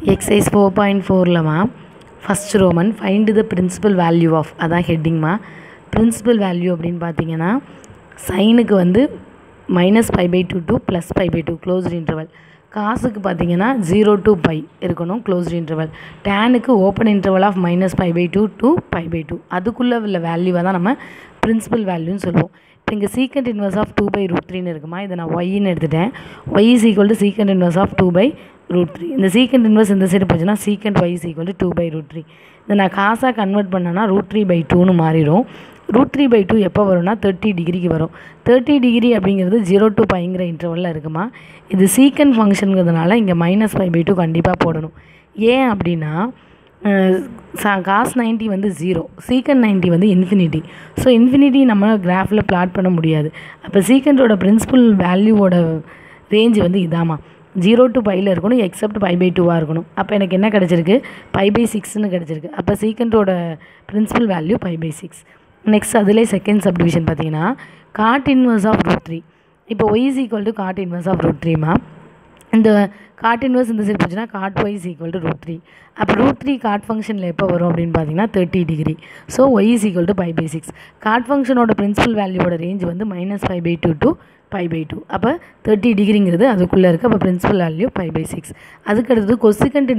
exercise four point ஃபோர்லமா first roman find the principal value of அதான் ஹெட்டிங்மா principal value அப்படின்னு பார்த்தீங்கன்னா சைனுக்கு வந்து minus five by two to plus five by two closed interval காசுக்கு பார்த்தீங்கன்னா ஜீரோ டு பை இருக்கணும் க்ளோஸ்டு இன்டர்வல் டேனுக்கு open interval of minus five by two to five by two அதுக்குள்ளே உள்ள வேல்யூவை தான் நம்ம பிரின்சிபல் வேல்யூன்னு சொல்லுவோம் இப்போ இங்கே secant inverse of two by root த்ரீன்னு இருக்குமா இதை நான் ஒய்ன்னு எடுத்துட்டேன் y is equal to secant inverse of two by root three இந்த சீக்கண்ட் இன்வர்ஸ் இந்த சைடு போச்சுன்னா secant y is equal to two by root three இதை நான் காசாக கன்வெர்ட் பண்ணேன்னா ரூட் த்ரீ பை டூன்னு மாறிடும் ரூட் த்ரீ பை டூ எப்போ வரும்னா தேர்ட்டி டிகிரிக்கு வரும் தேர்ட்டி டிகிரி அப்படிங்கிறது ஜீரோ டு பைங்கிற இன்டர்வலில் இருக்குமா இது சீக்கண்ட் ஃபங்க்ஷனுங்கிறதுனால இங்கே மைனஸ் ஃபைவ் பை டூ கண்டிப்பாக போடணும் ஏன் அப்படின்னா காஸ் நைன்ட்டி வந்து ஜீரோ சீக்கண்ட் நைன்ட்டி வந்து இன்ஃபினிட்டி ஸோ இன்ஃபினிட்டி நம்ம கிராஃபில் பிளாட் பண்ண முடியாது அப்போ சீக்கண்டோட பிரின்சிபல் வேல்யூவோட ரேஞ்சு வந்து இதாம்மா ஜீரோ டு பையில் இருக்கணும் எக்ஸப்ட் பை பை டூவாக இருக்கணும் அப்போ எனக்கு என்ன கிடச்சிருக்கு பை பை சிக்ஸ்னு கிடச்சிருக்கு அப்போ சீக்கண்டோட principal value pi by six next அதிலே செகண்ட் சப்டிவிஷன் பார்த்தீங்கன்னா cot inverse of root three இப்போ y is equal to cot inverse of root த்ரீமா இந்த காட் இன்வர்ஸ் இந்த சைடு போச்சுன்னா cot y is equal to root three அப்போ root three cot ஃபங்க்ஷனில் எப்போ வரும் அப்படின்னு பார்த்தீங்கன்னா thirty degree so y is equal to five by six cot ஃபங்க்ஷனோட பிரின்சிபல் வேல்யூவோட ரேஞ்ச் வந்து minus five by two to five by two அப்போ தேர்ட்டி டிகிரிங்கிறது அதுக்குள்ளே இருக்குது அப்போ principal value five by six அதுக்கடுத்தது கொசிகண்ட்